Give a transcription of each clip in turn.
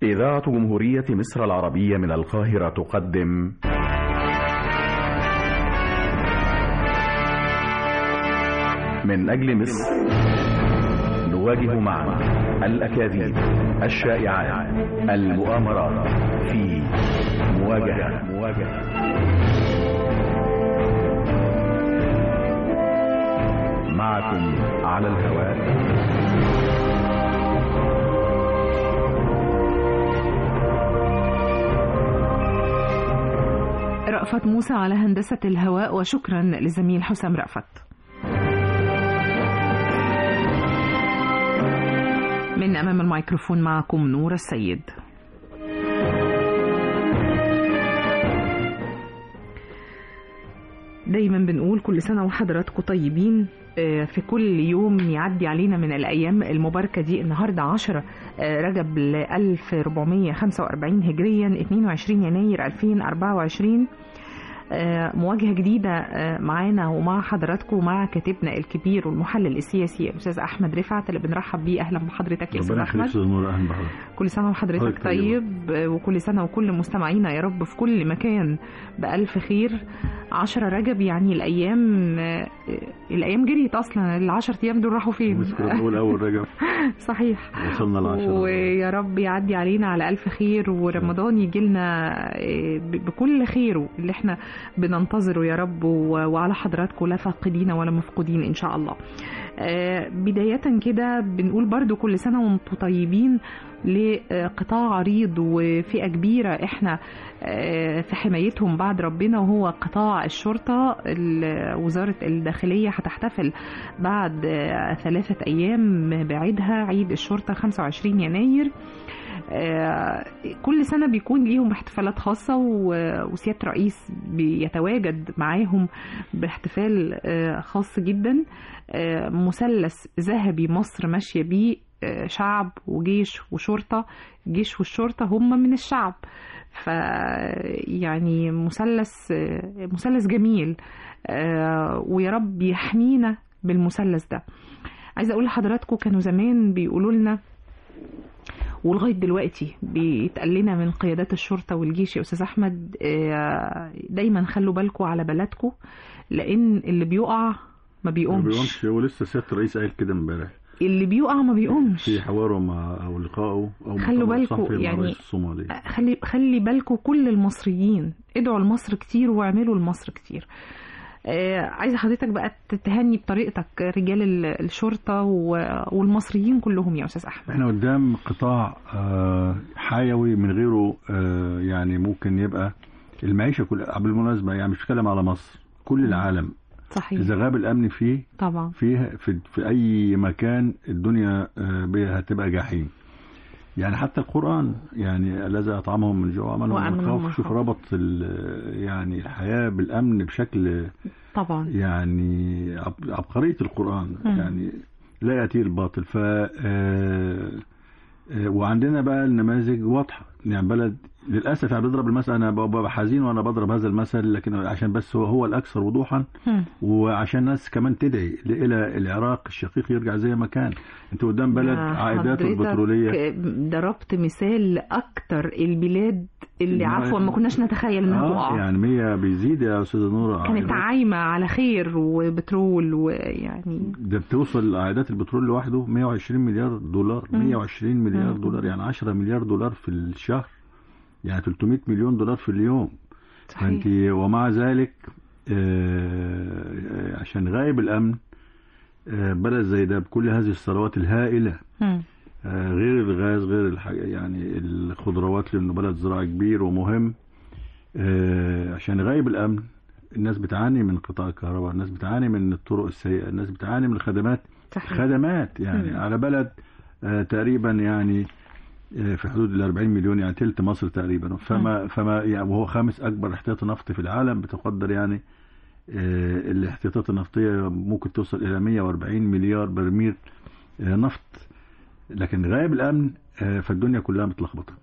إذاعة جمهورية مصر العربية من القاهرة تقدم من أجل مصر نواجه معا الأكاذيب الشائعات المؤامرات في مواجهة مواجهة معكم على الهواء رأفت موسى على هندسة الهواء وشكرا للزميل حسام رأفت من أمام الميكروفون معكم نور السيد دايما بنقول كل سنة وحضراتكم طيبين في كل يوم يعدي علينا من الأيام المباركة دي النهاردة 10 رجب ل 1445 هجريا 22 يناير 2024 مواجهة جديدة معانا ومع حضراتكم ومع كاتبنا الكبير والمحلل السياسي الأستاذ أحمد رفعت اللي بنرحب بيه أهلا بحضرتك يا أستاذ أحمد أهلا بحضرتك كل سنة وحضرتك طيب وكل سنة وكل مستمعينا يا رب في كل مكان بألف خير عشرة رجب يعني الأيام الأيام جريت أصلا العشر أيام دول راحوا فين؟ نقول أول رجب صحيح وصلنا العشرة ويا رب يعدي علينا على ألف خير ورمضان يجي لنا بكل خيره اللي احنا بننتظره يا رب وعلى حضراتكم لا فاقدين ولا مفقودين إن شاء الله بداية كده بنقول برضو كل سنة وانتم طيبين لقطاع عريض وفئة كبيرة احنا في حمايتهم بعد ربنا وهو قطاع الشرطة وزارة الداخلية هتحتفل بعد ثلاثة أيام بعيدها عيد الشرطة 25 يناير كل سنة بيكون ليهم احتفالات خاصة وسيادة الرئيس بيتواجد معاهم باحتفال خاص جدا مثلث ذهبي مصر ماشية بيه شعب وجيش وشرطة الجيش والشرطة هم من الشعب ف يعني مثلث مثلث جميل ويا رب يحمينا بالمثلث ده عايزه اقول لحضراتكم كانوا زمان بيقولوا لنا ولغايه دلوقتي بيتقال لنا من قيادات الشرطه والجيش يا استاذ احمد دايما خلوا بالكم على بلدكم لان اللي بيقع ما بيقومش ما بيقومش ولسه سياده الرئيس قال كده امبارح اللي بيقع ما بيقومش في حواره مع او لقائه او خلوا بالكم يعني خلي خلي بالكم كل المصريين ادعوا لمصر كتير واعملوا لمصر كتير آه عايزه حضرتك بقى تتهني بطريقتك رجال الشرطه والمصريين كلهم يا استاذ احمد احنا قدام قطاع آه حيوي من غيره آه يعني ممكن يبقى المعيشه كلها بالمناسبه يعني مش بتكلم على مصر كل العالم صحيح اذا غاب الامن فيه طبعا فيه في, في اي مكان الدنيا هتبقى جحيم يعني حتى القران يعني الذي اطعمهم من جوع امنهم من خوف شوف ربط يعني الحياه بالامن بشكل طبعا يعني عبقريه القران م. يعني لا ياتي الباطل ف وعندنا بقى النماذج واضحه يعني بلد للاسف يعني بضرب المثل انا ببقى حزين وانا بضرب هذا المثل لكن عشان بس هو هو الاكثر وضوحا وعشان الناس كمان تدعي الى العراق الشقيق يرجع زي ما كان انت قدام بلد عائداته البتروليه ضربت مثال اكتر البلاد اللي عفوا ما كناش نتخيل انها تقع آه يعني 100 بيزيد يا استاذه نوره كانت عايمه على خير وبترول ويعني ده بتوصل عائدات البترول لوحده 120 مليار دولار 120 مليار دولار يعني 10 مليار دولار في الشهر يعني 300 مليون دولار في اليوم صحيح. فانت ومع ذلك آه عشان غايب الامن آه بلد زي ده بكل هذه الثروات الهائله آه غير الغاز غير الحاجة يعني الخضروات لانه بلد زراعي كبير ومهم عشان غايب الامن الناس بتعاني من قطاع الكهرباء الناس بتعاني من الطرق السيئه الناس بتعاني من الخدمات صحيح. خدمات يعني م. على بلد تقريبا يعني في حدود ال 40 مليون يعني تلت مصر تقريبا فما فما يعني وهو خامس اكبر احتياطي نفطي في العالم بتقدر يعني الاحتياطات النفطيه ممكن توصل الى 140 مليار برميل نفط لكن غايب الامن فالدنيا كلها متلخبطه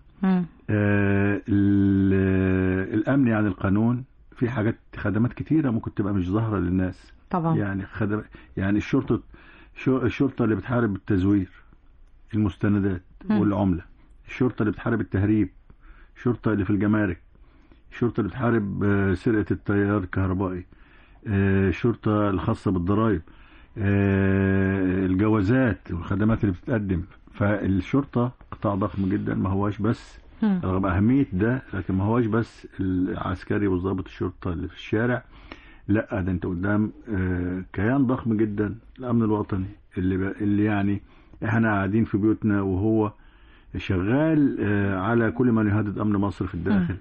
الامن يعني القانون في حاجات خدمات كتيره ممكن تبقى مش ظاهره للناس طبعا يعني خدم يعني الشرطه الشرطه اللي بتحارب التزوير المستندات مم. والعمله الشرطه اللي بتحارب التهريب الشرطه اللي في الجمارك الشرطه اللي بتحارب آه، سرقه التيار الكهربائي آه، الشرطه الخاصه بالضرائب آه، الجوازات والخدمات اللي بتتقدم فالشرطه قطاع ضخم جدا ما هواش بس مم. رغم أهمية ده لكن ما هواش بس العسكري وضابط الشرطة اللي في الشارع لا ده انت قدام آه، كيان ضخم جدا الأمن الوطني اللي ب... اللي يعني احنا قاعدين في بيوتنا وهو شغال آه، على كل من يهدد أمن مصر في الداخل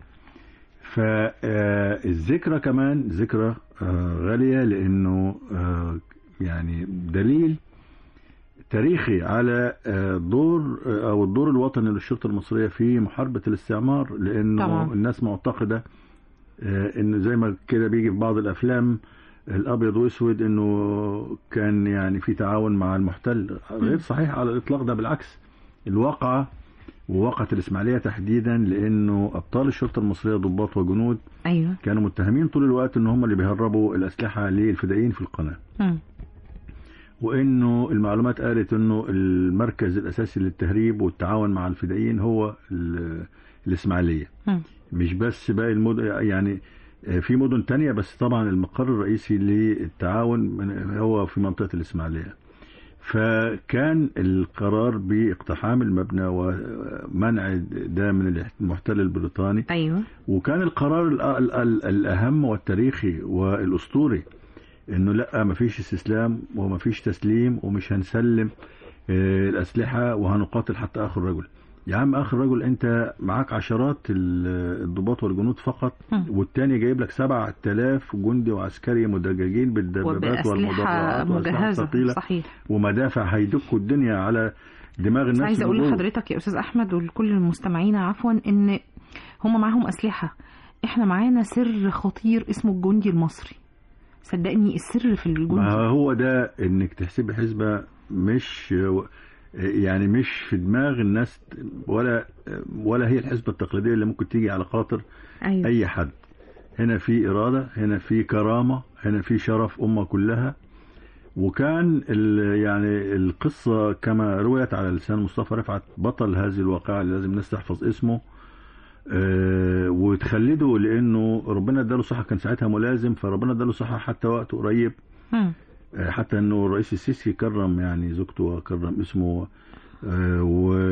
فالذكرى كمان ذكرى آه، غالية لأنه آه، يعني دليل تاريخي على آه، دور آه، او الدور الوطني للشرطه المصريه في محاربه الاستعمار لانه طبعا. الناس معتقده آه، انه زي ما كده بيجي في بعض الافلام الابيض واسود انه كان يعني في تعاون مع المحتل غير صحيح على الاطلاق ده بالعكس الواقعه وواقعة الإسماعيلية تحديدا لأنه أبطال الشرطة المصرية ضباط وجنود ايوه كانوا متهمين طول الوقت إن هم اللي بيهربوا الأسلحة للفدائيين في القناة مم. وانه المعلومات قالت انه المركز الاساسي للتهريب والتعاون مع الفدائيين هو ال- الاسماعيليه مم. مش بس باقي المدن يعني في مدن تانية بس طبعا المقر الرئيسي للتعاون من- هو في منطقة الإسماعيلية فكان القرار باقتحام المبنى ومنع ده من المحتل البريطاني ايوه وكان القرار ال- ال- ال- الأهم والتاريخي والأسطوري إنه لا مفيش استسلام ومفيش تسليم ومش هنسلم آه، الأسلحة وهنقاتل حتى آخر رجل يا عم آخر رجل أنت معاك عشرات ال- الضباط والجنود فقط مم. والتاني جايب لك سبعة آلاف جندي وعسكري مدججين بالدبابات وبأسلحة والمدرعات وأسلحة مجهزة ثقيلة صحيح ومدافع هيدكوا الدنيا على دماغ بس الناس عايزه اقول من جوه. لحضرتك يا استاذ احمد ولكل المستمعين عفوا ان هم معاهم اسلحه احنا معانا سر خطير اسمه الجندي المصري صدقني السر في ما الجندي هو ده انك تحسب حسبة مش يعني مش في دماغ الناس ولا ولا هي الحسبة التقليدية اللي ممكن تيجي على خاطر ايوه اي حد هنا في إرادة هنا في كرامة هنا في شرف أمة كلها وكان ال- يعني القصة كما رويت على لسان مصطفى رفعت بطل هذه الواقعة اللي لازم الناس تحفظ اسمه آه، وتخلده لأنه ربنا اداله صحة كان ساعتها ملازم فربنا اداله صحة حتى وقت قريب مم. آه، حتى انه الرئيس السيسي كرم يعني زوجته وكرم اسمه آه،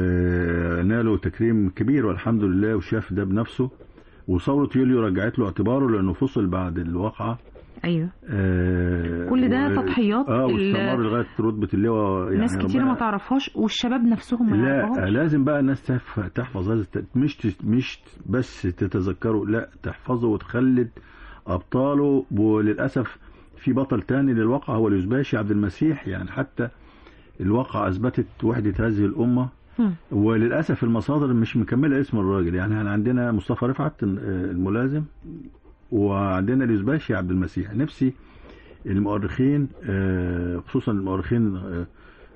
وناله تكريم كبير والحمد لله وشاف ده بنفسه وثورة يوليو رجعت له اعتباره لانه فصل بعد الواقعة ايوه آه، كل ده و- تضحيات اه ال- واستمر لغاية رتبة اللواء يعني ناس كتير ربنا- ما تعرفهاش والشباب نفسهم ما لا يعرفوهاش لازم بقى الناس تف- تحفظ هذا الت- مش تس- مش بس تتذكره لا تحفظه وتخلد ابطاله وللاسف في بطل تاني للواقع هو اليوزباشي عبد المسيح يعني حتى الواقع اثبتت وحده هذه الامه مم. وللاسف المصادر مش مكمله اسم الراجل يعني احنا عندنا مصطفى رفعت الملازم وعندنا اليوزباشي عبد المسيح نفسي المؤرخين آه، خصوصا المؤرخين آه،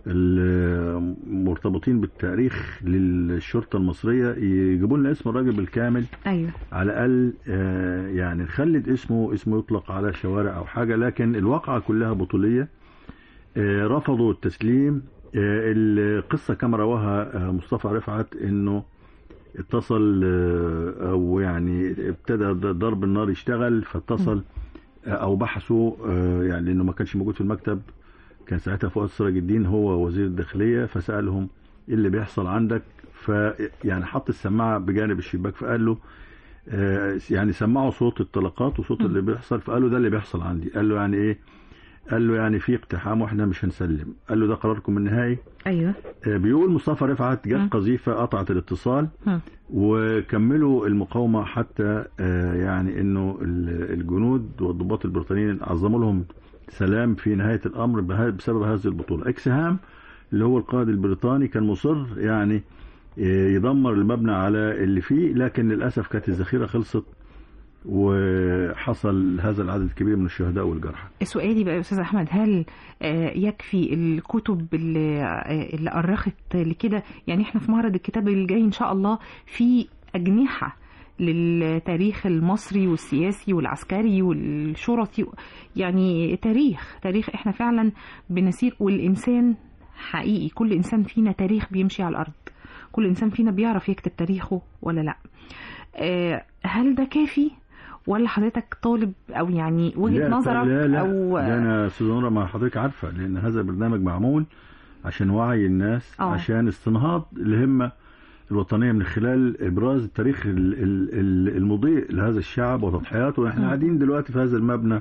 المرتبطين بالتاريخ للشرطه المصريه يجيبوا لنا اسم الراجل بالكامل ايوه على الاقل آه، يعني نخلد اسمه اسمه يطلق على شوارع او حاجه لكن الواقعه كلها بطوليه آه، رفضوا التسليم آه، القصه كما رواها آه، مصطفى رفعت انه اتصل آه، او يعني ابتدى ضرب النار يشتغل فاتصل آه، او بحثوا آه، يعني لانه ما كانش موجود في المكتب كان ساعتها فؤاد سراج الدين هو وزير الداخليه فسالهم ايه اللي بيحصل عندك فيعني حط السماعه بجانب الشباك فقال له آه، يعني سمعوا صوت الطلقات وصوت اللي بيحصل فقال له ده اللي بيحصل عندي قال له يعني ايه قال له يعني في اقتحام واحنا مش هنسلم قال له ده قراركم النهائي ايوه آه، بيقول مصطفى رفعت مم. جت قذيفه قطعت الاتصال مم. وكملوا المقاومة حتى آه، يعني انه ال- الجنود والضباط البريطانيين عظموا لهم سلام في نهاية الامر بها- بسبب هذه البطولة اكسهام اللي هو القائد البريطاني كان مصر يعني آه، يدمر المبنى على اللي فيه لكن للأسف كانت الذخيرة خلصت وحصل هذا العدد الكبير من الشهداء والجرحى سؤالي بقى يا استاذ احمد هل آه، يكفي الكتب اللي آه، اللي أرخت لكده يعني احنا في معرض الكتاب الجاي ان شاء الله في اجنحه للتاريخ المصري والسياسي والعسكري والشرطي يعني تاريخ تاريخ احنا فعلا بنسير والانسان حقيقي كل انسان فينا تاريخ بيمشي على الارض كل انسان فينا بيعرف يكتب تاريخه ولا لا آه، هل ده كافي ولا حضرتك طالب او يعني وجهه لا نظرك لا لا او ده انا استاذ نورة ما حضرتك عارفه لان هذا البرنامج معمول عشان وعي الناس آه. عشان استنهاض الهمه الوطنيه من خلال ابراز التاريخ ال- ال- ال- المضيء لهذا الشعب وتضحياته واحنا مم. قاعدين دلوقتي في هذا المبنى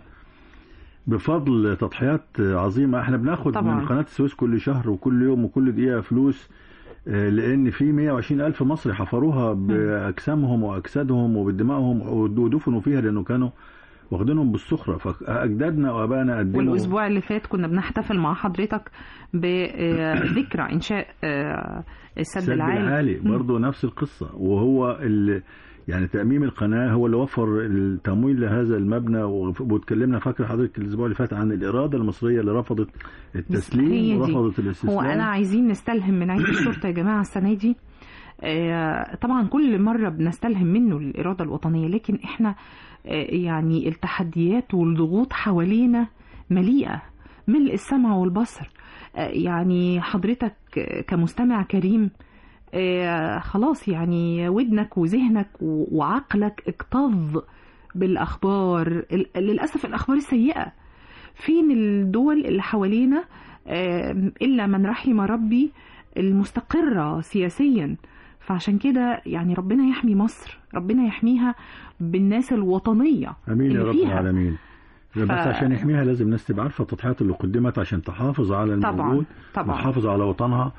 بفضل تضحيات عظيمه احنا بناخد طبعاً. من قناه السويس كل شهر وكل يوم وكل دقيقه فلوس آه، لان في 120 الف مصري حفروها باجسامهم واجسادهم وبدمائهم ودفنوا فيها لانه كانوا واخدينهم بالسخره فاجدادنا وابائنا قدموا والاسبوع اللي فات كنا بنحتفل مع حضرتك بذكرى انشاء آه، السد السد العالي العالي مم. برضه نفس القصه وهو ال يعني تأميم القناة هو اللي وفر التمويل لهذا المبنى وف- واتكلمنا فاكر حضرتك الأسبوع اللي فات عن الإرادة المصرية اللي رفضت هي التسليم دي. ورفضت الاستسلام هو انا عايزين نستلهم من عيد الشرطه يا جماعه السنه دي آه، طبعا كل مره بنستلهم منه الاراده الوطنيه لكن احنا آه، يعني التحديات والضغوط حوالينا مليئه ملء السمع والبصر آه، يعني حضرتك آه، كمستمع كريم آه، خلاص يعني ودنك وذهنك و- وعقلك اكتظ بالاخبار ال- للاسف الاخبار السيئه فين الدول اللي حوالينا آم، إلا من رحم ربي المستقرة سياسيا فعشان كده يعني ربنا يحمي مصر ربنا يحميها بالناس الوطنية امين يا اللي رب فيها. العالمين بس ف- عشان يحميها لازم الناس تبقى عارفه التضحيات اللي قدمت عشان تحافظ على طبعا الموجود طبعا وتحافظ على وطنها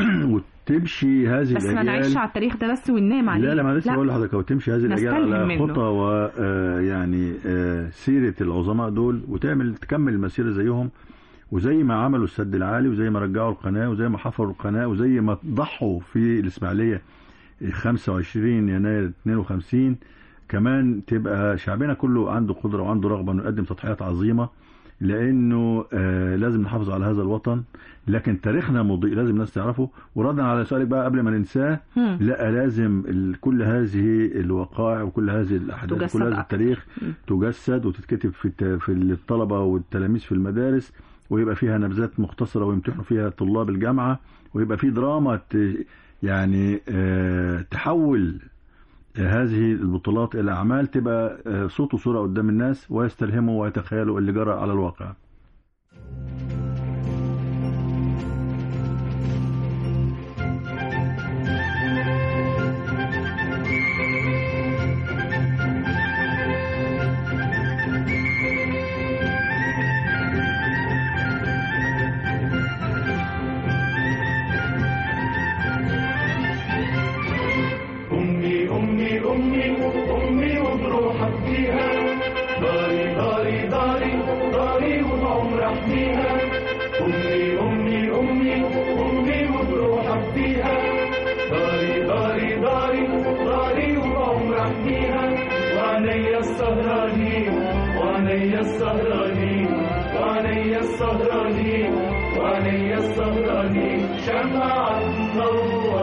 وتمشي هذه بس ما الاجيال نعيش على التاريخ ده بس وننام عليه لا لا ما لسه بقول لحضرتك هو تمشي هذه الاجيال نستلهم على منه. خطى ويعني سيره العظماء دول وتعمل تكمل المسيره زيهم وزي ما عملوا السد العالي وزي ما رجعوا القناه وزي ما حفروا القناه وزي ما ضحوا في الاسماعيليه 25 يناير 52 كمان تبقى شعبنا كله عنده قدره وعنده رغبه انه يقدم تضحيات عظيمه لانه آه لازم نحافظ على هذا الوطن لكن تاريخنا مضيء لازم الناس تعرفه وردا على سؤالك بقى قبل ما ننساه مم. لا لازم ال- كل هذه الوقائع وكل هذه الاحداث تجسد كل هذا أكتر. التاريخ مم. تجسد وتتكتب في الت- في الطلبه والتلاميذ في المدارس ويبقى فيها نبذات مختصره ويمتحنوا فيها طلاب الجامعه ويبقى في دراما ت- يعني آه، تحول هذه البطولات الى اعمال تبقى آه، صوت وصوره قدام الناس ويستلهموا ويتخيلوا اللي جرى على الواقع أمي أمي أمي أمي وبروح أبكيها داري داري داري داري وبعمر أحميها أمي أمي أمي أمي وبروح أبكيها داري داري داري داري وبعمر أحميها وعلي السهرانين وعلي السهرانين وعلي السهرانين وعلي السهرانين شمعة نور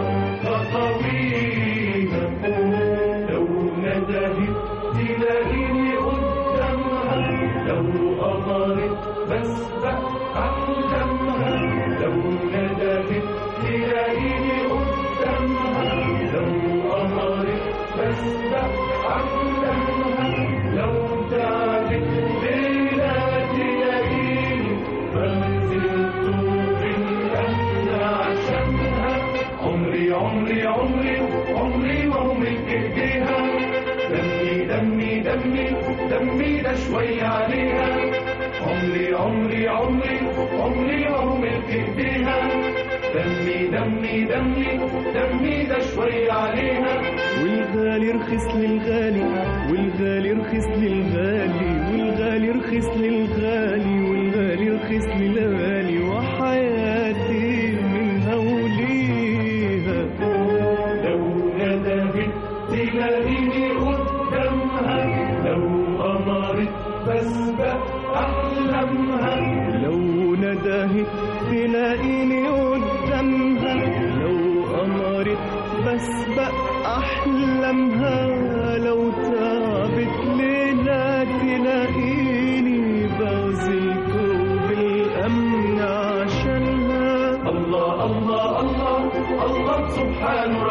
خطويها لو ندهت تلاقيني قدامها لو أمرت بسبق أحلامها لو ندهت تلاقيني قدامها لو أمرت بسبق أحلامها لو تعبت ليلة تلاقيني بنزل طوب الأهل عشانها عمري عمري عمري عمري ما هو ملك ايديها دمي دمي دمي دمي ده شوية عليها عمري عمري عمري عمري ما هو ملك ايديها دمي دمي دمي دمي ده شوية عليها والغالي رخص للغالي والغالي رخص للغالي والغالي رخص للغالي والغالي رخص للغالي وحياتي منها وليها لو ندهت تلاقيني قدامها لو أمرت بسبق أحلامها لو ندهت تلاقيني قدامها لو أمرت بسبق أحلامها لو تعبت ليلة تلاقيني بغزل كوب الأمن عشانها الله الله الله الله سبحانه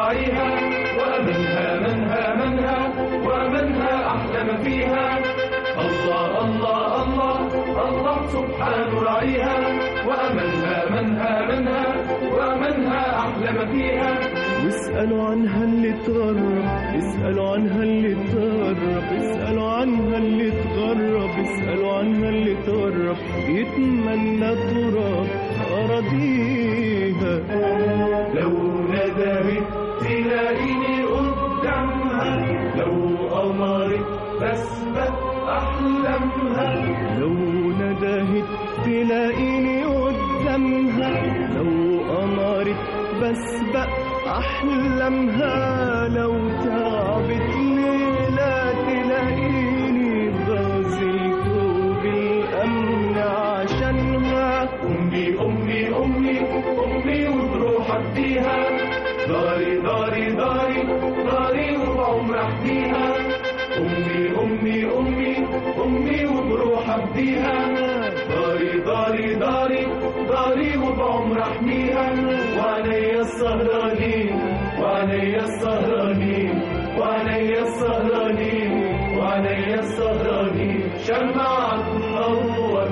أحلم فيها الله الله الله الله سبحان راعيها وأمنها منها منها ومنها أحلم فيها واسألوا عنها اللي تغرب اسألوا عنها اللي تغرب اسألوا عنها اللي تغرب اسألوا عنها اللي تغرب يتمنى تراب أراضيها لو ندهت تلاقيني قدامها لو قمرت بسبق أحلامها لو ندهت تلاقيني قدامها لو قمرت بسبق أحلامها لو تعبت ليلة تلاقيني بغزل فوق الأمن عشانها أمي أمي أمي أمي وبروح أديها داري داري داري داري وبعمر أحميها أمي أمي أمي أمي وبروح أديها داري داري داري داري وبعمر أحميها وعلي السهرانين وعلي السهرانين وعلي السهرانين وعلي السهرانين شمعة تنور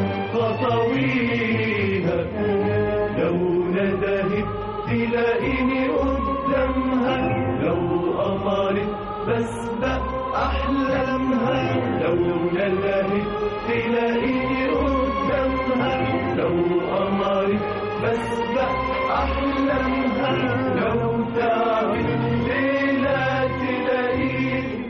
خطويها لو ندهت تلاقيني قدامها لو قمرت بسبق أحلامها لو ندهت تلاقيني قدامها لو قمرت بسبق أحلامها لو تعبت ليلة تلاقيني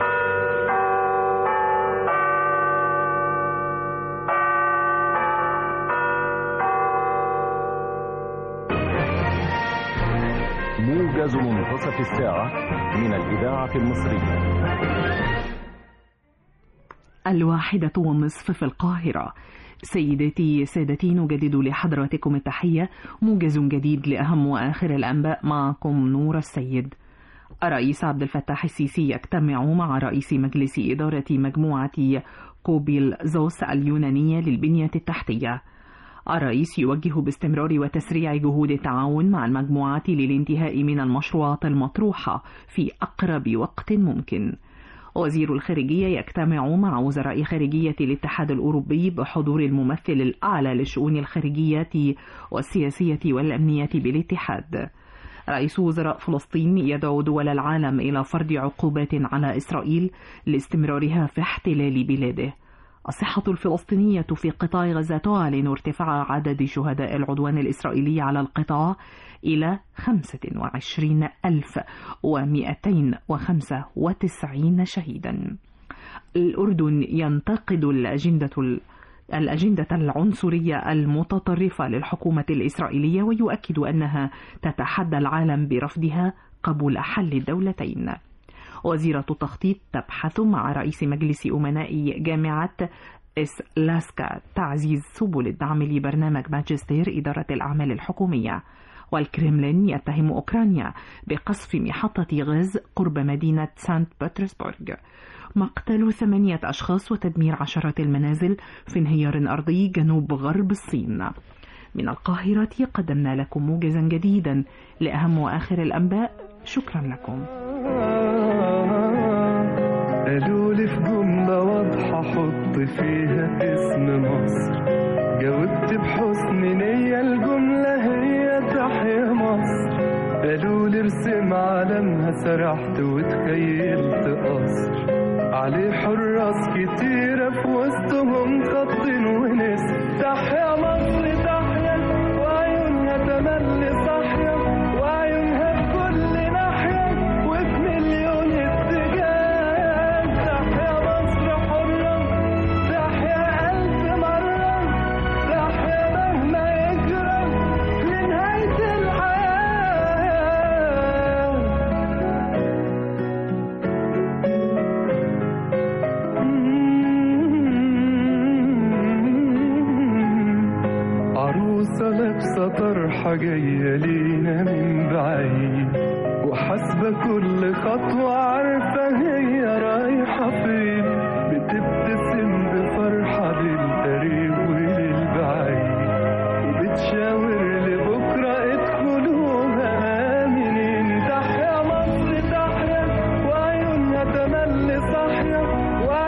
موجز منتصف الساعة من الإذاعة المصرية الواحدة والنصف في القاهرة سيداتي سادتي نجدد لحضراتكم التحية موجز جديد لأهم وآخر الأنباء معكم نور السيد الرئيس عبد الفتاح السيسي يجتمع مع رئيس مجلس إدارة مجموعة كوبيل زوس اليونانية للبنية التحتية الرئيس يوجه باستمرار وتسريع جهود التعاون مع المجموعات للانتهاء من المشروعات المطروحة في أقرب وقت ممكن وزير الخارجية يجتمع مع وزراء خارجية الاتحاد الأوروبي بحضور الممثل الأعلى للشؤون الخارجية والسياسية والأمنية بالاتحاد رئيس وزراء فلسطين يدعو دول العالم إلى فرض عقوبات على إسرائيل لاستمرارها في احتلال بلاده الصحة الفلسطينية في قطاع غزة تعلن ارتفاع عدد شهداء العدوان الإسرائيلي على القطاع إلى 25295 شهيدا الأردن ينتقد الأجندة الأجندة العنصرية المتطرفة للحكومة الإسرائيلية ويؤكد أنها تتحدى العالم برفضها قبول حل الدولتين وزيرة التخطيط تبحث مع رئيس مجلس أمناء جامعة إسلاسكا تعزيز سبل الدعم لبرنامج ماجستير إدارة الأعمال الحكومية والكريملين يتهم أوكرانيا بقصف محطة غاز قرب مدينة سانت بطرسبرغ مقتل ثمانية أشخاص وتدمير عشرات المنازل في انهيار أرضي جنوب غرب الصين من القاهرة قدمنا لكم موجزا جديدا لأهم وآخر الأنباء شكرا لكم قالوا لي في جملة واضحة حط فيها اسم مصر جاوبت بحسن نية الجملة هي تحيا مصر قالوا لي ارسم علمها سرحت وتخيلت قصر عليه حراس كتيرة في وسطهم خط ونسر تحيا مصر تحيا وعيونها تملي صاحية وعيونها في كل ناحية وفي مليون اتجاه تحيا مصر حرة تحيا ألف مرة تحيا مهما يجرى لنهاية الحياة عروسة لابسة طرحة جاية لينا من بعيد وحاسبة كل خطوة عارفة هي رايحة فين بتبتسم بفرحة للقريب وللبعيد وبتشاور لبكرة ادخلوها آمنين تحيا مصر تحيا وعيونها تملي صاحية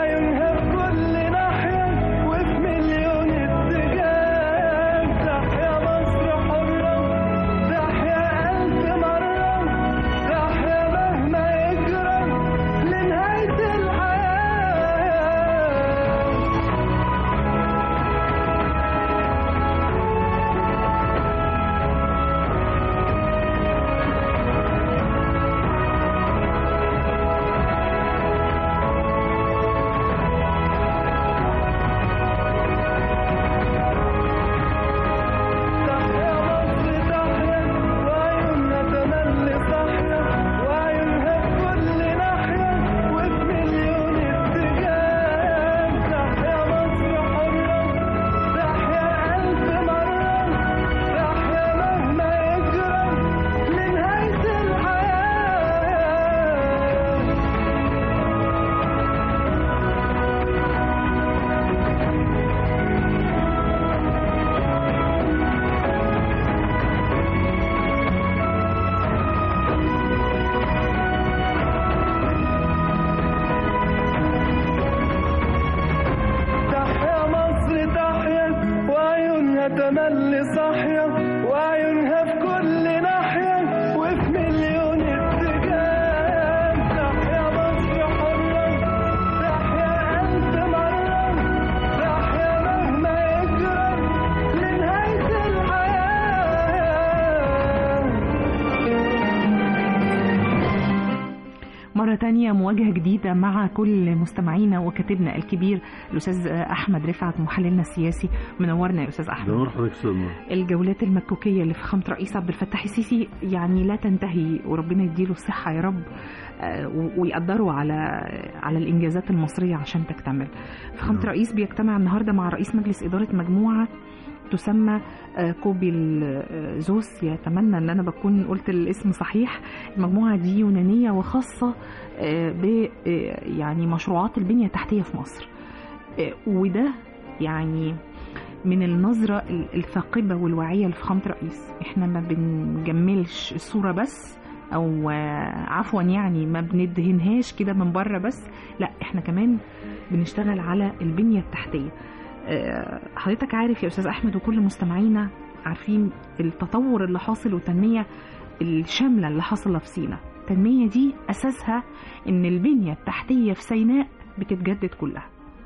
مرة تانية مواجهة جديدة مع كل مستمعينا وكاتبنا الكبير الأستاذ أحمد رفعت محللنا السياسي منورنا يا أستاذ ده أحمد نور حضرتك استاذ نور الجولات المكوكية اللي في خامة رئيس عبد الفتاح السيسي يعني لا تنتهي وربنا يديله الصحة يا رب آه، و- ويقدره على على الإنجازات المصرية عشان تكتمل في خامة نعم. رئيس بيجتمع النهاردة مع رئيس مجلس إدارة مجموعة تسمى آه، كوبيل آه، زوس يتمنى ان انا بكون قلت الاسم صحيح المجموعه دي يونانيه وخاصه آه، ب آه، يعني مشروعات البنيه التحتيه في مصر آه، وده يعني من النظرة ال- الثاقبة والواعية لفخامة رئيس احنا ما بنجملش الصورة بس او آه، عفوا يعني ما بندهنهاش كده من بره بس لا احنا كمان بنشتغل على البنية التحتية آه، حضرتك عارف يا استاذ احمد وكل مستمعينا عارفين التطور اللي حاصل والتنمية الشاملة اللي حاصلة في سيناء التنمية دي اساسها ان البنية التحتية في سيناء بتتجدد كلها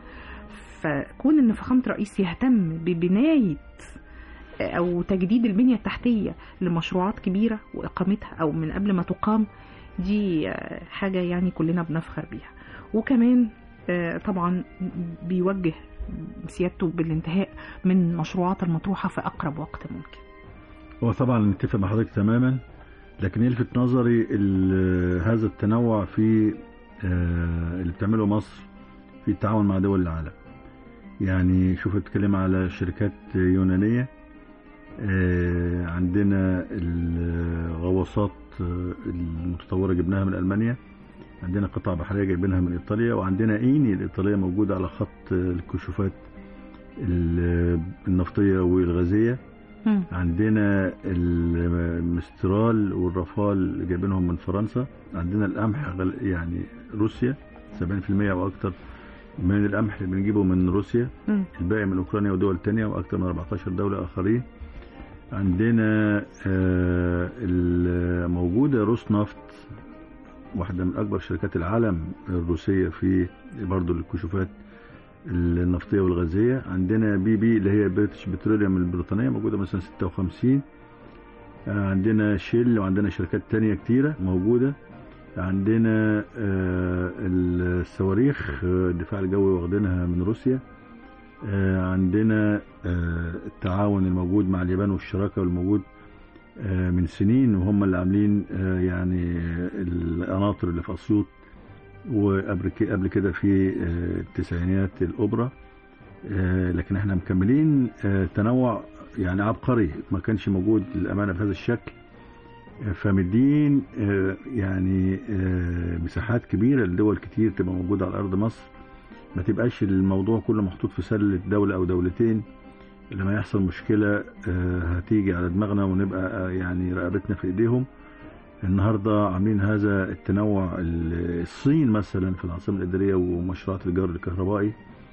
فكون ان فخامه رئيس يهتم ببنايه او تجديد البنيه التحتيه لمشروعات كبيره واقامتها او من قبل ما تقام دي آه، حاجه يعني كلنا بنفخر بيها وكمان آه، طبعا بيوجه سيادته بالانتهاء من مشروعات المطروحه في اقرب وقت ممكن هو طبعا نتفق مع حضرتك تماما لكن يلفت نظري ال- هذا التنوع في آه، اللي بتعمله مصر في التعاون مع دول العالم يعني شوف اتكلم على شركات يونانية آه، عندنا الغواصات آه، المتطورة جبناها من ألمانيا عندنا قطع بحرية جايبينها من إيطاليا وعندنا إيني الإيطالية موجودة على خط آه، الكشوفات ال- النفطية والغازية مم. عندنا المسترال والرافال اللي جايبينهم من فرنسا عندنا القمح غل- يعني روسيا 70% او اكتر من القمح اللي بنجيبه من روسيا مم. الباقي من اوكرانيا ودول تانية واكتر من 14 دولة اخرين عندنا آه، الموجودة روس نفط واحدة من أكبر شركات العالم الروسية في برضو الكشوفات النفطية والغازية عندنا بي بي اللي هي بريتش بتروليوم البريطانية موجودة مثلا 56 آه، عندنا شيل وعندنا شركات تانية كتيرة موجودة عندنا آه، الصواريخ آه، الدفاع الجوي واخدينها من روسيا آه، عندنا آه، التعاون الموجود مع اليابان والشراكة والموجود آه، من سنين وهم اللي عاملين آه، يعني القناطر اللي في أسيوط وقبل ك- قبل كده في آه، التسعينيات الأوبرا آه، لكن احنا مكملين آه، تنوع يعني عبقري ما كانش موجود للأمانة بهذا الشكل آه، فمدين آه، يعني آه، مساحات كبيرة لدول كتير تبقى موجودة على أرض مصر ما تبقاش الموضوع كله محطوط في سلة دولة أو دولتين لما يحصل مشكلة آه، هتيجي على دماغنا ونبقى آه، يعني رقبتنا في إيديهم النهاردة عاملين هذا التنوع ال- الصين مثلا في العاصمة الإدارية ومشروعات الجار الكهربائي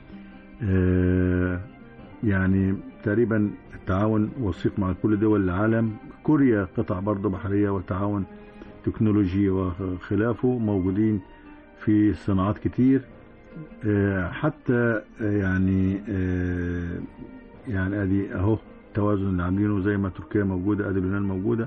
آه، يعني تقريبا التعاون وثيق مع كل دول العالم كوريا قطع برضه بحرية وتعاون تكنولوجي وخلافه موجودين في صناعات كتير آه، حتى آه، يعني آه، يعني ادي اهو التوازن اللي عاملينه زي ما تركيا موجوده ادي اليونان موجوده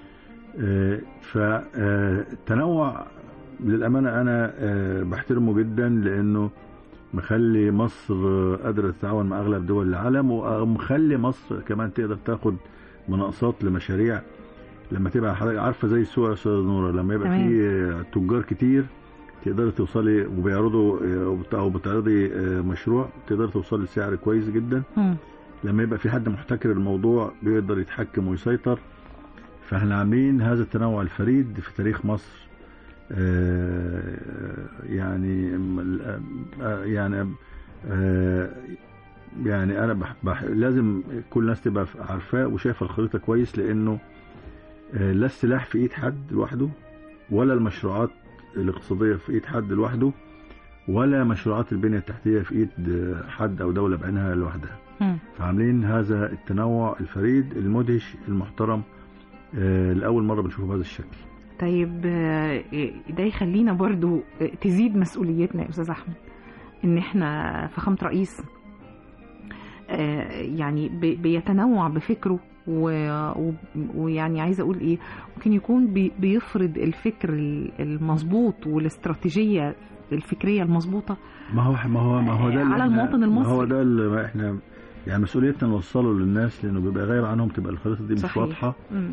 فالتنوع للامانه انا آه، بحترمه جدا لانه مخلي مصر آه، قادره تتعاون مع اغلب دول العالم ومخلي مصر كمان تقدر تاخد مناقصات لمشاريع لما تبقى حضرتك عارفه زي السوق يا استاذ نوره لما يبقى تمام. في آه، تجار كتير تقدري توصلي وبيعرضوا آه، وبت- او بتعرضي آه، مشروع تقدر توصلي لسعر كويس جدا مم. لما يبقى في حد محتكر الموضوع بيقدر يتحكم ويسيطر فاحنا عاملين هذا التنوع الفريد في تاريخ مصر آه، يعني آه، يعني آه، يعني انا بح بح لازم كل الناس تبقى عارفاه وشايفه الخريطه كويس لانه آه، لا السلاح في ايد حد لوحده ولا المشروعات الاقتصاديه في ايد حد لوحده ولا مشروعات البنيه التحتيه في ايد آه، حد او دوله بعينها لوحدها مم. فعاملين هذا التنوع الفريد المدهش المحترم آه، لأول مرة بنشوفه بهذا الشكل طيب آه، ده يخلينا برضو آه، تزيد مسؤوليتنا يا استاذ احمد ان احنا فخامه رئيس آه، يعني بي- بيتنوع بفكره و- و- ويعني عايزه اقول ايه ممكن يكون بي- بيفرض الفكر ال- المظبوط والاستراتيجيه الفكريه المظبوطه ما هو ما هو ما هو ده اللي على إحنا- المواطن ما هو المصري. ده اللي احنا يعني مسؤوليتنا نوصله للناس لانه بيبقى غايب عنهم تبقى الخريطه دي مش صحيح. واضحه مم.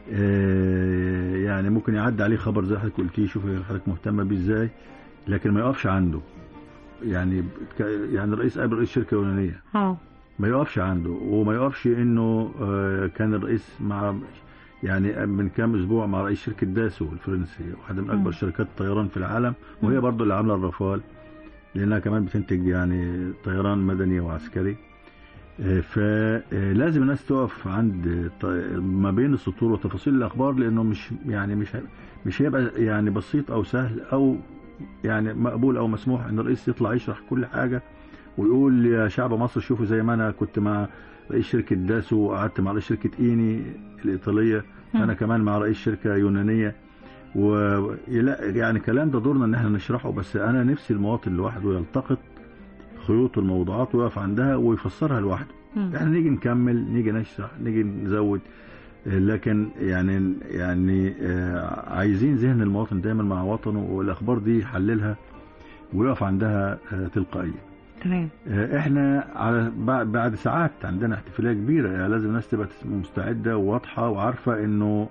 آه، يعني ممكن يعدي عليه خبر زي حضرتك قلتيه شوف حضرتك مهتمه بيه ازاي لكن ما يقفش عنده يعني ك- يعني الرئيس قابل رئيس شركه يونانيه اه ما يقفش عنده وما يقفش انه آه، كان الرئيس مع يعني من كام اسبوع مع رئيس شركه داسو الفرنسيه واحده من اكبر مم. شركات الطيران في العالم وهي مم. برضو اللي عامله الرافال لانها كمان بتنتج يعني طيران مدني وعسكري آه، فلازم الناس تقف عند ط- ما بين السطور وتفاصيل الاخبار لانه مش يعني مش مش هيبقى يعني بسيط او سهل او يعني مقبول او مسموح ان الرئيس يطلع يشرح كل حاجه ويقول يا شعب مصر شوفوا زي ما انا كنت مع رئيس شركه داسو وقعدت مع رئيس شركه ايني الايطاليه مم. انا كمان مع رئيس شركه يونانيه و لا يعني كلام ده دورنا ان احنا نشرحه بس انا نفسي المواطن لوحده يلتقط خيوط الموضوعات ويقف عندها ويفسرها لوحده مم. احنا نيجي نكمل نيجي نشرح نيجي نزود آه، لكن يعني يعني آه، عايزين ذهن المواطن دايما مع وطنه والاخبار دي يحللها ويقف عندها آه، تلقائيا تمام آه، احنا على بعد- بعد ساعات عندنا احتفاليه كبيره يعني لازم الناس تبقى مستعده وواضحه وعارفه انه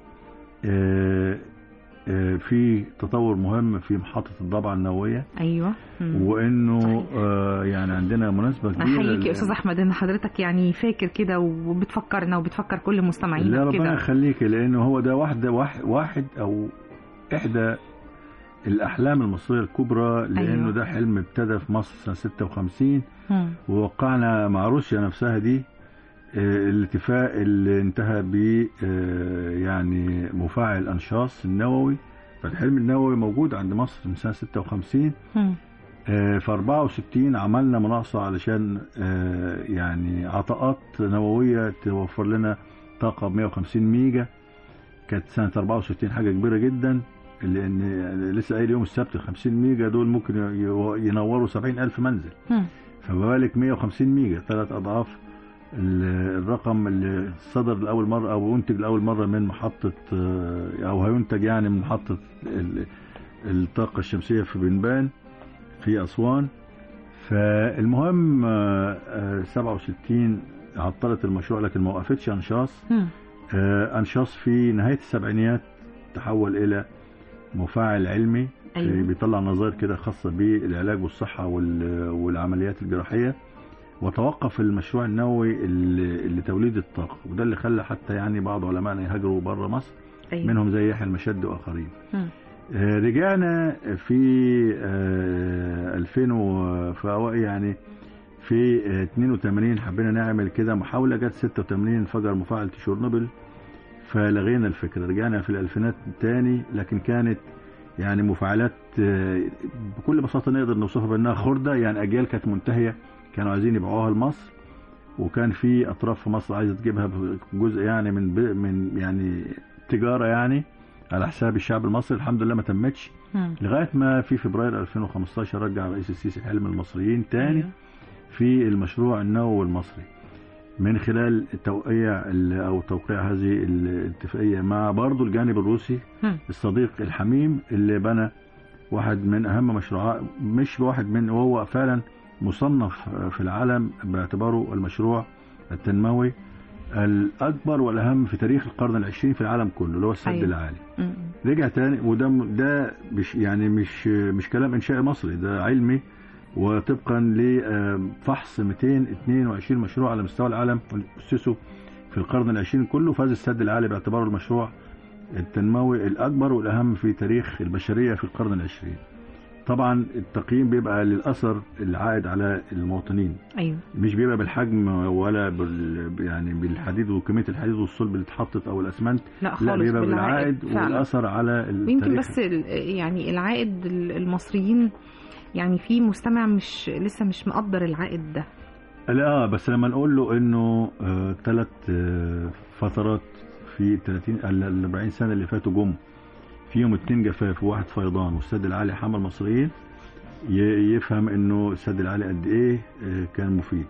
آه، آه، في تطور مهم في محطه الضبعه النوويه ايوه مم. وانه آه، يعني عندنا مناسبه كبيره احييك يا ل- استاذ احمد ان حضرتك يعني فاكر كده وبتفكرنا وبتفكر كل لا مستمعينا ربنا كده يخليك لانه هو ده واحده واحد, واحد او احدى الاحلام المصريه الكبرى لانه أيوة. ده حلم ابتدى في مصر سنه 56 مم. ووقعنا مع روسيا نفسها دي آه، الاتفاق اللي انتهى ب آه، يعني مفاعل انشاص النووي فالحلم النووي موجود عند مصر من سنه 56 مم. آه، في 64 عملنا مناقصة علشان آه، يعني عطاءات نووية توفر لنا طاقة ب 150 ميجا كانت سنة 64 حاجة كبيرة جدا لأن لسه قايل يوم السبت 50 ميجا دول ممكن ي- ينوروا 70 ألف منزل مم. فما بالك 150 ميجا ثلاث أضعاف ال- الرقم اللي صدر لأول مرة أو أنتج لأول مرة من محطة آه، أو هينتج يعني من محطة ال- الطاقة الشمسية في بنبان في أسوان فالمهم آه، آه، 67 عطلت المشروع لكن ما وقفتش أنشاص مم. آه، أنشاص في نهاية السبعينيات تحول إلى مفاعل علمي أيوة. آه، بيطلع نظائر كده خاصة بالعلاج والصحة وال- والعمليات الجراحية وتوقف المشروع النووي ل- لتوليد الطاقة وده اللي خلى حتى يعني بعض علمائنا يهاجروا بره مصر أيوة. منهم زي يحيى المشد وآخرين مم. آه، رجعنا في آه، 2000 و- في أوائل يعني في آه، 82 حبينا نعمل كده محاولة جت 86 انفجر مفاعل تشيرنوبل فلغينا الفكرة رجعنا في الألفينات تاني لكن كانت يعني مفاعلات آه، بكل بساطة نقدر نوصفها بأنها خردة يعني أجيال كانت منتهية كانوا عايزين يبيعوها لمصر وكان في أطراف في مصر عايزة تجيبها جزء يعني من ب- من يعني تجارة يعني على حساب الشعب المصري الحمد لله ما تمتش مم. لغايه ما في فبراير 2015 رجع الرئيس السيسي حلم المصريين تاني أيوة. في المشروع النووي المصري من خلال توقيع ال- او توقيع هذه الاتفاقيه مع برضو الجانب الروسي مم. الصديق الحميم اللي بنى واحد من اهم مشروعات مش واحد من وهو فعلا مصنف في العالم باعتباره المشروع التنموي الاكبر والاهم في تاريخ القرن العشرين في العالم كله اللي هو السد أيوة. العالي مم. رجع تاني وده ده مش يعني مش مش كلام انشائي مصري ده علمي وطبقا لفحص 222 مشروع على مستوى العالم اسسوا في القرن العشرين كله فاز السد العالي باعتباره المشروع التنموي الاكبر والاهم في تاريخ البشريه في القرن العشرين. طبعا التقييم بيبقى للاثر العائد على المواطنين أيوة. مش بيبقى بالحجم ولا بال يعني بالحديد وكميه الحديد والصلب اللي اتحطت او الاسمنت لا خالص لا بيبقى بالعائد بالعائد فعلا. والاثر على ويمكن التاريخ بس ال- يعني العائد ال- المصريين يعني في مستمع مش لسه مش مقدر العائد ده لا اه بس لما نقول له انه ثلاث فترات في 30 ال 40 سنه اللي فاتوا جم فيهم اتنين جفاف وواحد فيضان والسد العالي حمى المصريين ي- يفهم انه السد العالي قد ايه آه، كان مفيد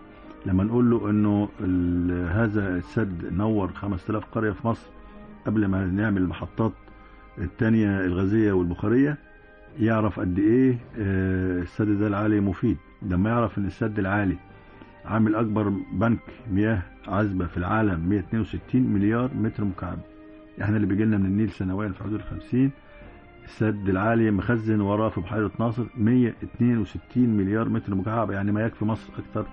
لما نقول له انه ال- هذا السد نور 5000 قريه في مصر قبل ما نعمل المحطات التانية الغازيه والبخاريه يعرف قد ايه آه، السد ده العالي مفيد لما يعرف ان السد العالي عامل اكبر بنك مياه عذبه في العالم 162 مليار متر مكعب احنا اللي بيجي لنا من النيل سنويا في حدود ال 50 السد العالي مخزن وراه في بحيره ناصر 162 مليار متر مكعب يعني ما يكفي مصر اكثر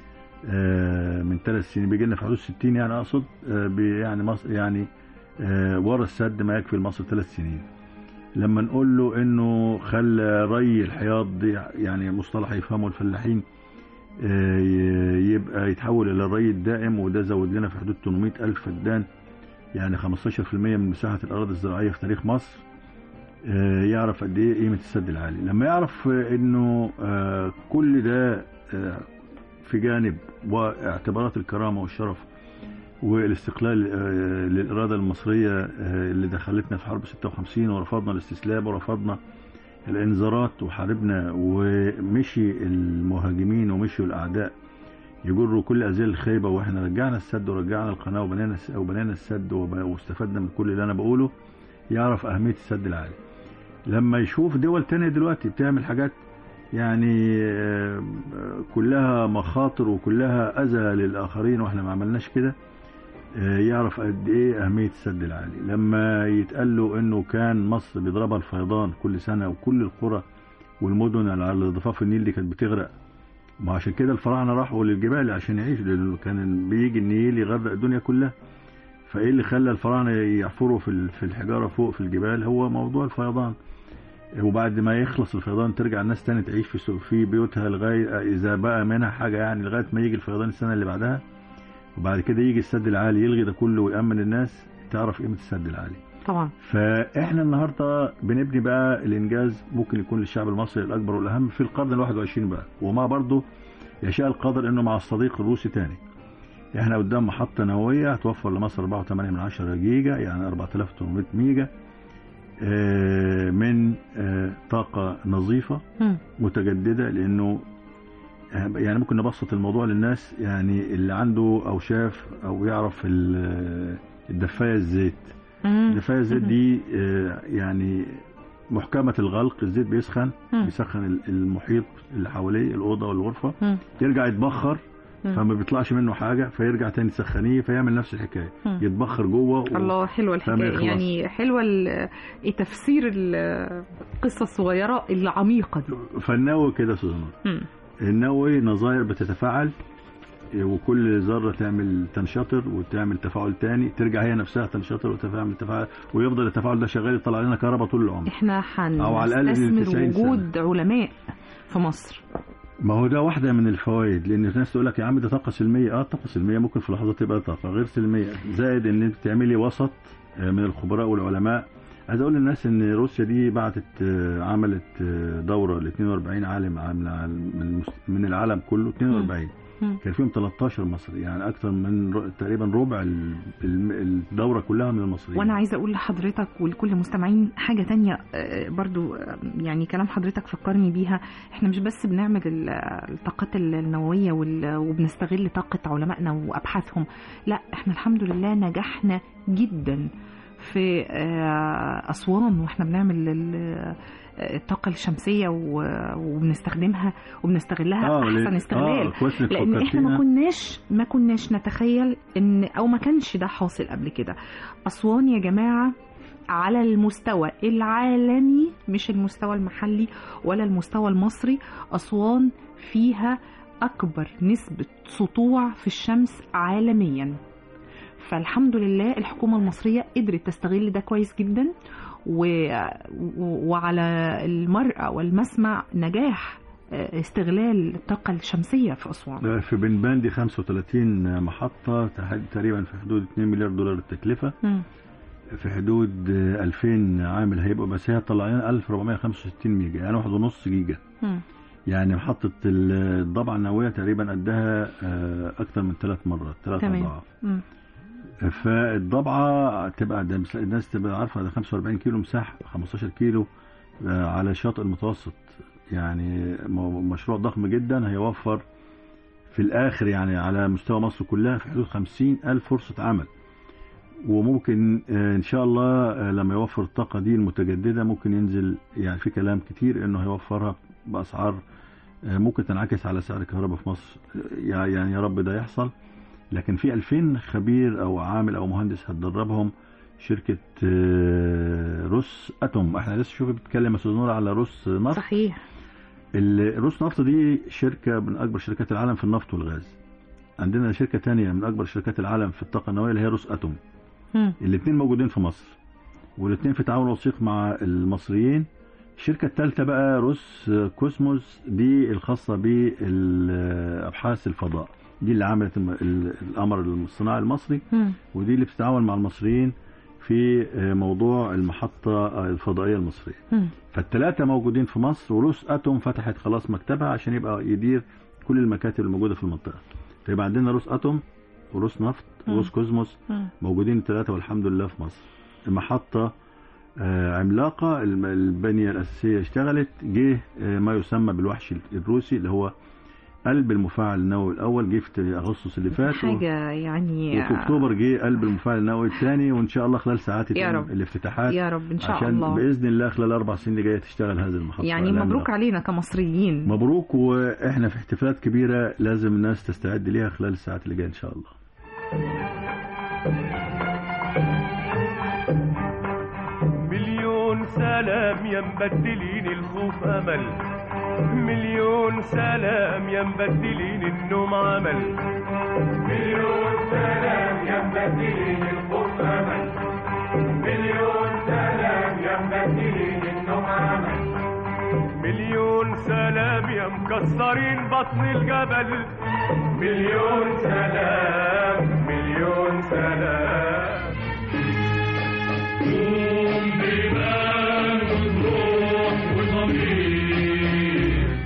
آه، من ثلاث سنين بيجي لنا في حدود 60 يعني اقصد آه، بي- يعني مصر يعني آه، ورا السد ما يكفي لمصر ثلاث سنين لما نقول له انه خلى ري الحياض دي يعني مصطلح يفهمه الفلاحين آه، ي- يبقى يتحول الى الري الدائم وده زود لنا في حدود 800 الف فدان يعني 15% من مساحه الاراضي الزراعيه في تاريخ مصر آه، يعرف قد ايه قيمه السد العالي لما يعرف آه، انه آه، كل ده آه، في جانب واعتبارات الكرامه والشرف والاستقلال آه، للاراده المصريه آه، اللي دخلتنا في حرب 56 ورفضنا الاستسلام ورفضنا الانذارات وحاربنا ومشي المهاجمين ومشوا الاعداء يجروا كل ازيال الخيبه واحنا رجعنا السد ورجعنا القناه وبنينا الس- وبنينا السد وب- واستفدنا من كل اللي انا بقوله يعرف اهميه السد العالي لما يشوف دول تانية دلوقتي بتعمل حاجات يعني آه، آه، كلها مخاطر وكلها اذى للاخرين واحنا ما عملناش كده آه، يعرف قد ايه اهميه السد العالي لما يتقال له انه كان مصر بيضربها الفيضان كل سنه وكل القرى والمدن اللي على ضفاف النيل دي كانت بتغرق ما عشان كده الفراعنه راحوا للجبال عشان يعيشوا لانه كان بيجي النيل يغرق الدنيا كلها فايه اللي خلى الفراعنه يحفروا في ال- في الحجاره فوق في الجبال هو موضوع الفيضان وبعد ما يخلص الفيضان ترجع الناس تاني تعيش في سو- في بيوتها لغايه اذا بقى منها حاجه يعني لغايه ما يجي الفيضان السنه اللي بعدها وبعد كده يجي السد العالي يلغي ده كله ويأمن الناس تعرف قيمه السد العالي طبعا فاحنا النهارده بنبني بقى الانجاز ممكن يكون للشعب المصري الاكبر والاهم في القرن ال 21 بقى وما برضه يشاء القدر انه مع الصديق الروسي تاني احنا قدام محطه نوويه هتوفر لمصر 4.8 من 10 جيجا يعني 4800 ميجا آه، من آه، طاقه نظيفه مم. متجدده لانه يعني ممكن نبسط الموضوع للناس يعني اللي عنده او شاف او يعرف ال- الدفايه الزيت مم. الدفايه الزيت دي آه، يعني محكمه الغلق الزيت بيسخن مم. بيسخن ال- المحيط اللي حواليه الاوضه والغرفه مم. يرجع يتبخر مم. فما بيطلعش منه حاجه فيرجع تاني تسخنيه فيعمل نفس الحكايه مم. يتبخر جوه و- الله حلوة فما الحكاية يخلص. يعني حلوة ال- تفسير ال- القصة الصغيرة العميقة دي فالنووي كده يا استاذ نور مم. النووي نظائر بتتفاعل وكل ذره تعمل تنشطر وتعمل تفاعل تاني ترجع هي نفسها تنشطر وتفاعل تفاعل ويفضل التفاعل ده شغال يطلع لنا كهرباء طول العمر احنا أو على الأقل هنستثمر 90 سنة. وجود علماء في مصر ما هو ده واحده من الفوائد لان الناس تقول لك يا عم ده طاقه سلميه اه طاقه سلميه ممكن في لحظات تبقى طاقه غير سلميه زائد ان انت تعملي وسط آه، من الخبراء والعلماء عايز اقول للناس ان روسيا دي بعتت آه، عملت آه، دوره ل 42 عالم عام- من المس- من العالم كله 42 مم. كان فيهم 13 مصري يعني اكثر من ر- تقريبا ربع ال- الم- الدوره كلها من المصريين وانا عايزه اقول لحضرتك ولكل المستمعين حاجه تانية آه، برضو آه، يعني كلام حضرتك فكرني بيها احنا مش بس بنعمل ال- الطاقات النوويه وال- وبنستغل طاقه علمائنا وابحاثهم لا احنا الحمد لله نجحنا جدا في آه، اسوان واحنا بنعمل ال- الطاقه الشمسيه و- وبنستخدمها وبنستغلها اه احسن لأن- استغلال اه كويس انك لان احنا ما فكرتينا كناش ما كناش نتخيل ان او ما كانش ده حاصل قبل كده اسوان يا جماعه على المستوى العالمي مش المستوى المحلي ولا المستوى المصري اسوان فيها اكبر نسبه سطوع في الشمس عالميا فالحمد لله الحكومه المصريه قدرت تستغل ده كويس جدا و... و... وعلى المرأة والمسمع نجاح آه، استغلال الطاقة الشمسية في أسوان في بنبان دي 35 محطه تح- تقريبا في حدود 2 مليار دولار التكلفه مم. في حدود آه، 2000 عامل هيبقوا بس هي طلع لنا 1465 ميجا يعني واحد ونص جيجا مم. يعني محطة ال- الضبعة النووية تقريبا قدها آه، أكتر من ثلاث مرات ثلاث تمام. أضعاف مم. فالضبعة تبقى ده مس- الناس تبقى عارفة ده 45 كيلو مساحة 15 كيلو آه، على الشاطئ المتوسط يعني م- مشروع ضخم جدا هيوفر في الآخر يعني على مستوى مصر كلها في حدود خمسين ألف فرصة عمل وممكن آه، إن شاء الله آه، لما يوفر الطاقة دي المتجددة ممكن ينزل يعني في كلام كتير إنه هيوفرها بأسعار آه، ممكن تنعكس على سعر الكهرباء في مصر يع- يعني يا رب ده يحصل لكن في 2000 خبير أو عامل أو مهندس هتدربهم شركة آه، روس أتوم احنا لسه شوف بتتكلم يا أستاذ نور على روس نفط صحيح ال- روس نفط دي شركة من أكبر شركات العالم في النفط والغاز عندنا شركة تانية من أكبر شركات العالم في الطاقة النووية اللي هي روس أتوم مم. الاثنين موجودين في مصر والاثنين في تعاون وثيق مع المصريين الشركة الثالثة بقى روس كوسموس دي الخاصة بأبحاث الفضاء دي اللي عملت الم- ال- القمر الصناعي المصري مم. ودي اللي بتتعاون مع المصريين في آه، موضوع المحطة آه، الفضائية المصرية مم. فالثلاثة موجودين في مصر وروس أتوم فتحت خلاص مكتبها عشان يبقى يدير كل المكاتب الموجودة في المنطقة فيبقى عندنا روس أتوم وروس نفط مم. وروس كوزموس مم. موجودين الثلاثة والحمد لله في مصر المحطة آه، عملاقة الم- البنية الأساسية اشتغلت جه آه، ما يسمى بالوحش الروسي اللي هو قلب المفاعل النووي الأول جه في أغسطس اللي فات و- حاجة يعني وفي أكتوبر جه قلب المفاعل النووي الثاني وإن شاء الله خلال ساعات يا يتم رب. الافتتاحات يا رب إن شاء عشان الله بإذن الله خلال أربع سنين اللي جاية تشتغل هذه المحطة يعني العملاقة. مبروك علينا كمصريين مبروك واحنا في احتفالات كبيره لازم الناس تستعد ليها خلال الساعات اللي جايه ان شاء الله مليون سلام يا مبدلين الخوف امل مليون سلام يا مبدلين النوم عمل مليون سلام يا مبدلين الخوف امل مليون سلام يا مبدلين النوم عمل مليون سلام يا مكسرين بطن الجبل مليون سلام مليون سلام قوم بإيمان وروح وضمير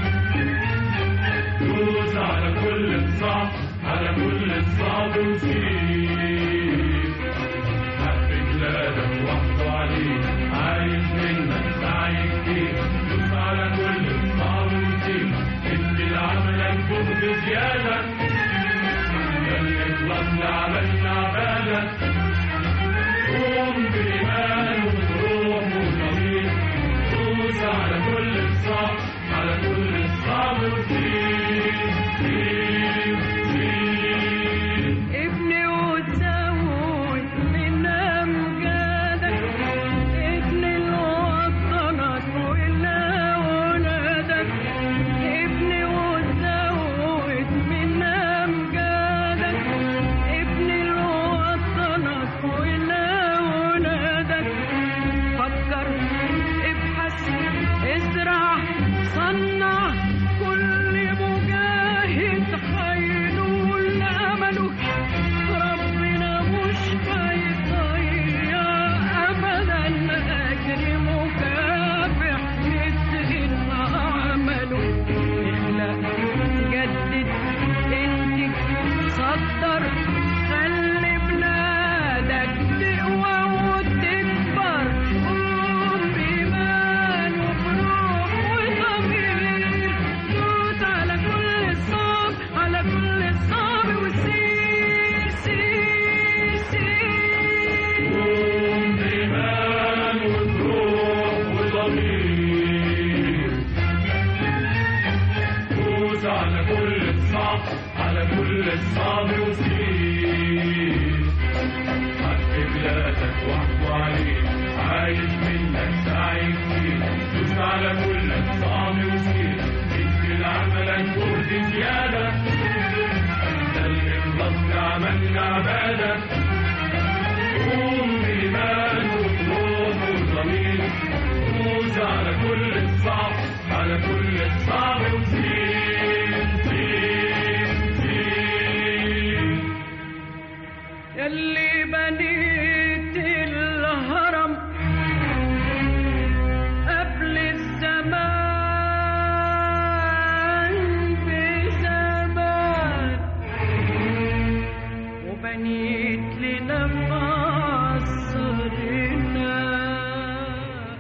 دوس على كل الصعب على كل الصعب وسير حب بلادك وحده عليك عايز منك سعي كتير دوس على كل الصعب وسير ادي لعملك جهد زيادة خلي خلصنا عملنا عبادك قوم بإيمان وبروح وضمير دوس على كل الصعب على كل الصعب وسير سير سير ابني وتزود من امجادك ابني لوطنك ولأولادك ابني وتزود من امجادك ابني لوطنك ولأولادك فكر ابحث ازرع صنع كل مجاهد هينول امله ربنا مش هيضيع ابدا اجر مكافح مثل عمله اخلق جدد انتج صدر خلي بلادك تقوى وتكبر قوم بإيمان وبروح وضمير دوس على كل الصعب على كل الصعب وسير سير سير قوم بإيمان وبروح وضمير دوس على كل الصعب على كل الصعب وسير حق بلادك واحكوا عليه عايز منك سعي كتير دوس على كل الصعب وسير ادي لعملك جهد زيادة ده اللي خلصنا عملنا عبادة قوم بإيمان وبروح وضمير دوس على كل الصعب على كل الصعب وسير سير سير يلي بنيت الهرم قبل الزمان بزمان وبنيت لنا مصرنا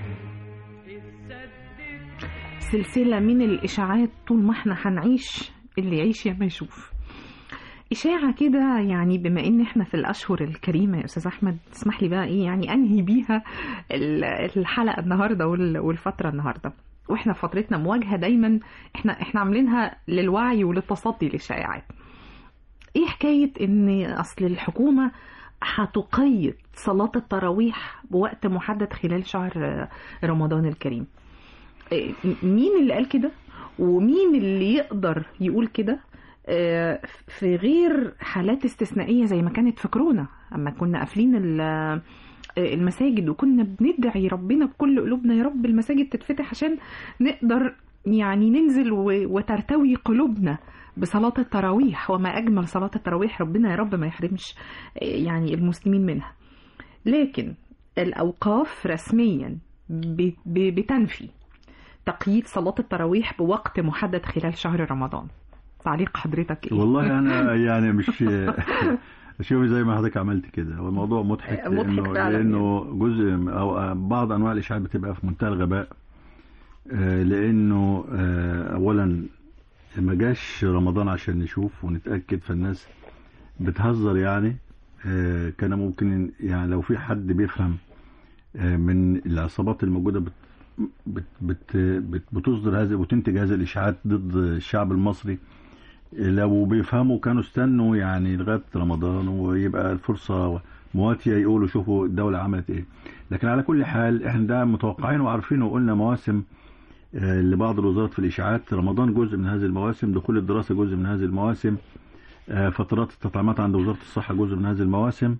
السد سلسلة من الإشاعات طول ما احنا هنعيش اللي يعيش يا ما يشوف إشاعة كده يعني بما إن إحنا في الأشهر الكريمة يا أستاذ أحمد تسمح لي بقى إيه يعني أنهي بيها ال- الحلقة النهاردة وال- والفترة النهاردة وإحنا في فترتنا مواجهة دايما إحنا إحنا عاملينها للوعي وللتصدي للشائعات إيه حكاية إن أصل الحكومة هتقيد صلاة التراويح بوقت محدد خلال شهر آه، رمضان الكريم إيه، مين اللي قال كده ومين اللي يقدر يقول كده آه، في غير حالات استثنائية زي ما كانت في كورونا أما كنا قافلين ال- آه، المساجد وكنا بندعي ربنا بكل قلوبنا يا رب المساجد تتفتح عشان نقدر يعني ننزل و- وترتوي قلوبنا بصلاة التراويح وما أجمل صلاة التراويح ربنا يا رب ما يحرمش آه، يعني المسلمين منها لكن الأوقاف رسميا ب- ب- بتنفي تقييد صلاة التراويح بوقت محدد خلال شهر رمضان تعليق حضرتك ايه؟ والله انا يعني مش شوفي زي ما حضرتك عملت كده هو الموضوع مضحك مضحك لانه فعلا لانه جزء او بعض انواع الاشاعات بتبقى في منتهى الغباء آه، لانه آه، اولا ما جاش رمضان عشان نشوف ونتاكد فالناس بتهزر يعني آه، كان ممكن يعني لو في حد بيفهم آه، من العصابات الموجوده بت بت بت بت بتصدر هذه وتنتج هذه الاشاعات ضد الشعب المصري لو بيفهموا كانوا استنوا يعني لغايه رمضان ويبقى الفرصه مواتيه يقولوا شوفوا الدوله عملت ايه لكن على كل حال احنا ده متوقعين وعارفين وقلنا مواسم آه، لبعض الوزارات في الاشاعات رمضان جزء من هذه المواسم دخول الدراسه جزء من هذه المواسم آه، فترات التطعيمات عند وزاره الصحه جزء من هذه المواسم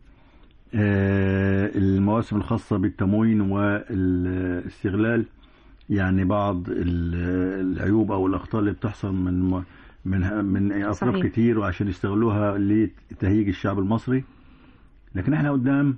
آه، المواسم الخاصه بالتموين والاستغلال يعني بعض ال- العيوب او الاخطاء اللي بتحصل من من من اطراف صحيح. كتير وعشان يستغلوها لتهييج الشعب المصري لكن احنا قدام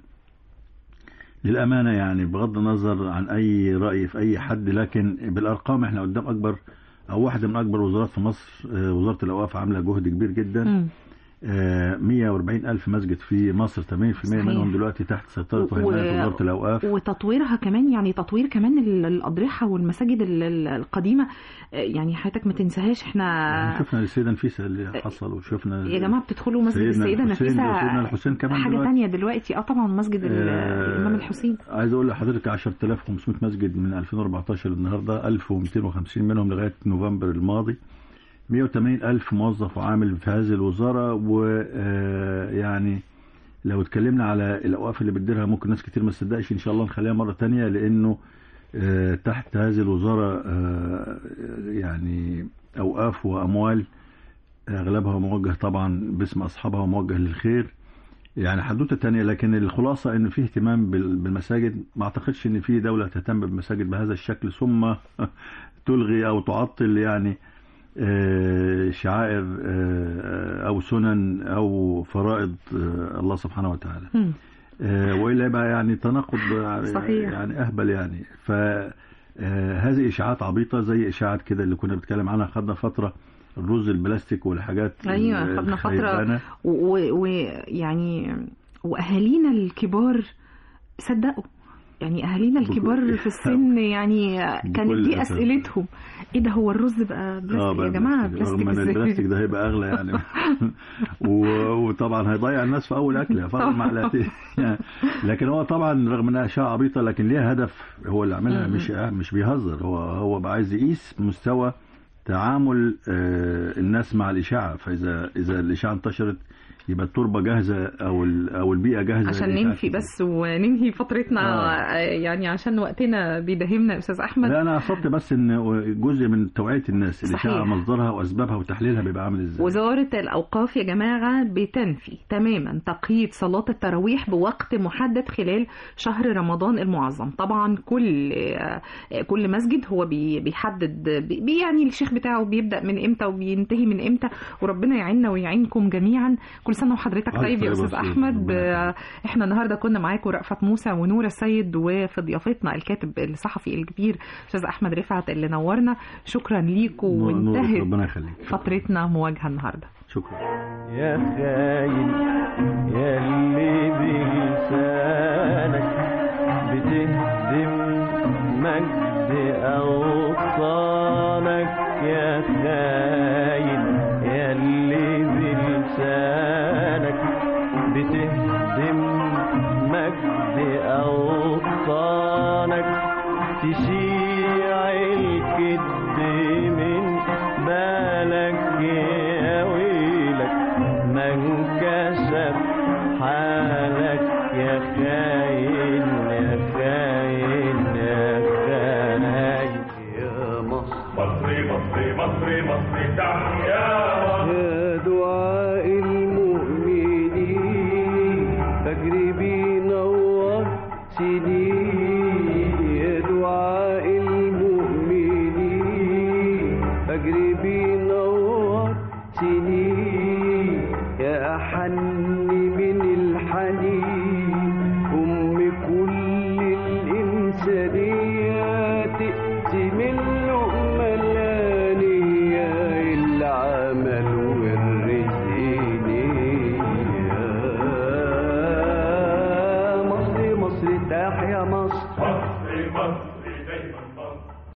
للامانه يعني بغض النظر عن اي راي في اي حد لكن بالارقام احنا قدام اكبر او واحده من اكبر وزارات في مصر آه، وزاره الاوقاف عامله جهد كبير جدا مم. آه، 140 ألف مسجد في مصر 80% صحيح. منهم دلوقتي تحت سيطرة و- وحماية وزارة الأوقاف وتطويرها كمان يعني تطوير كمان ال- الأضرحة والمساجد ال- ال- القديمة آه، يعني حضرتك ما تنساهاش يعني احنا شفنا السيدة نفيسة اللي حصل وشفنا يا جماعة بتدخلوا مسجد سيدنا السيدة الحسين نفيسة وسيدنا الحسين كمان حاجة دلوقتي. تانية دلوقتي اه طبعا مسجد ال- آه، الإمام الحسين عايز أقول لحضرتك 10500 مسجد من 2014 النهاردة 1250 منهم لغاية نوفمبر الماضي 180 ألف موظف وعامل في هذه الوزارة ويعني لو اتكلمنا على الأوقاف اللي بتديرها ممكن ناس كتير ما تصدقش إن شاء الله نخليها مرة تانية لأنه آه، تحت هذه الوزارة آه، يعني أوقاف وأموال أغلبها موجه طبعا باسم أصحابها وموجه للخير يعني حدوته تانية لكن الخلاصة إن في اهتمام بال- بالمساجد ما أعتقدش إن في دولة تهتم بالمساجد بهذا الشكل ثم تلغي أو تعطل يعني آه، شعائر آه، أو سنن أو فرائض آه، الله سبحانه وتعالى مم. آه، والا يبقى يعني تناقض صحيح. يعني اهبل يعني ف آه، هذه اشاعات عبيطه زي اشاعات كده اللي كنا بنتكلم عنها خدنا فتره الرز البلاستيك والحاجات ايوه ال- خدنا فترة الخيبانة. ويعني واهالينا الكبار صدقوا يعني اهالينا بكل- الكبار في السن يعني كانت بكل دي أسف. اسئلتهم ايه ده هو الرز بقى بلاستيك يا بقى جماعه بلاستيك. بلاستيك رغم ان ازاي البلاستيك ده هيبقى اغلى يعني و- وطبعا هيضيع الناس في اول اكله فرق طبعاً. معلقتين يعني لكن هو طبعا رغم انها اشاعه عبيطه لكن ليها هدف هو اللي عاملها مم. مش مش بيهزر هو هو بقى عايز يقيس مستوى تعامل آه، الناس مع الاشاعه فاذا اذا الاشاعه انتشرت يبقى التربه جاهزه او ال- او البيئه جاهزه عشان للإشاعة ننفي كتير. بس وننهي فترتنا آه. يعني عشان وقتنا بيداهمنا يا استاذ احمد لا انا قصدت بس ان جزء من توعيه الناس الاشاعه صحيح. مصدرها واسبابها وتحليلها بيبقى عامل ازاي وزارة الأوقاف يا جماعة بتنفي تماما تقييد صلاة التراويح بوقت محدد خلال شهر رمضان المعظم طبعا كل آه، كل مسجد هو بي- بيحدد بي يعني الشيخ بتاعه بيبدأ من امتى وبينتهي من امتى وربنا يعيننا ويعينكم جميعا كل سنة وحضرتك ألف طيب يا طيب أستاذ يا أستاذ. أحمد ربنا آه، يخليك. احنا النهاردة كنا معاكم رأفت موسى ونورة السيد وفي ضيافتنا الكاتب الصحفي الكبير أستاذ أحمد رفعت اللي نورنا شكرا ليكم نور- نورك، وانتهت ربنا يخليك فترتنا مواجهة النهارده شكرا يا خاين يا اللي بلسانك بتهدم مجد أوطانك يا خاين يا مصر مصر مصر تحيا يا دعاء المؤمنين فجر بينور سنين يا دعاء المؤمنين فجر بينور